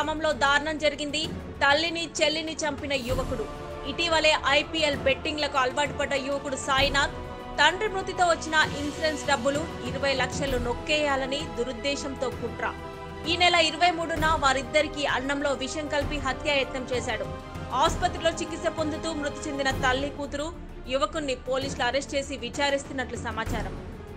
గ్రామంలో దారుణం జరిగింది తల్లిని చెల్లిని చంపిన యువకుడు ఇటీవలే ఐపీఎల్ బెట్టింగ్లకు అలవాటు పడ్డ యువకుడు సాయినాథ్ తండ్రి మృతితో వచ్చిన ఇన్సూరెన్స్ డబ్బులు ఇరవై లక్షలు నొక్కేయాలని దురుద్దేశంతో కుట్ర ఈ నెల ఇరవై మూడున వారిద్దరికీ అన్నంలో విషం కలిపి హత్యాయత్నం చేశాడు ఆసుపత్రిలో చికిత్స పొందుతూ మృతి చెందిన తల్లి కూతురు యువకుణ్ణి పోలీసులు అరెస్ట్ చేసి విచారిస్తున్నట్లు సమాచారం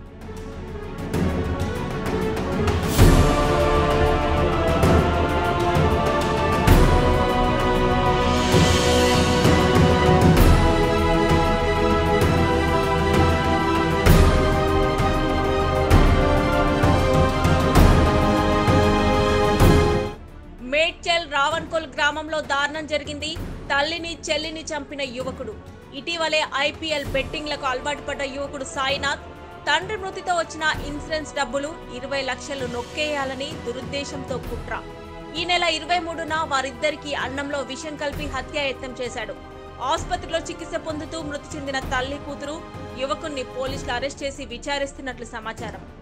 మేడ్చల్ రావణ్కోల్ గ్రామంలో దారుణం జరిగింది తల్లిని చెల్లిని చంపిన యువకుడు ఇటీవలే ఐపీఎల్ బెట్టింగ్లకు అలవాటు పడ్డ యువకుడు సాయినాథ్ తండ్రి మృతితో వచ్చిన ఇన్సూరెన్స్ డబ్బులు ఇరవై లక్షలు నొక్కేయాలని దురుద్దేశంతో కుట్ర ఈ నెల ఇరవై మూడున వారిద్దరికీ అన్నంలో విషం కలిపి హత్యాయత్నం చేశాడు ఆసుపత్రిలో చికిత్స పొందుతూ మృతి చెందిన తల్లి కూతురు యువకుణ్ణి పోలీసులు అరెస్ట్ చేసి విచారిస్తున్నట్లు సమాచారం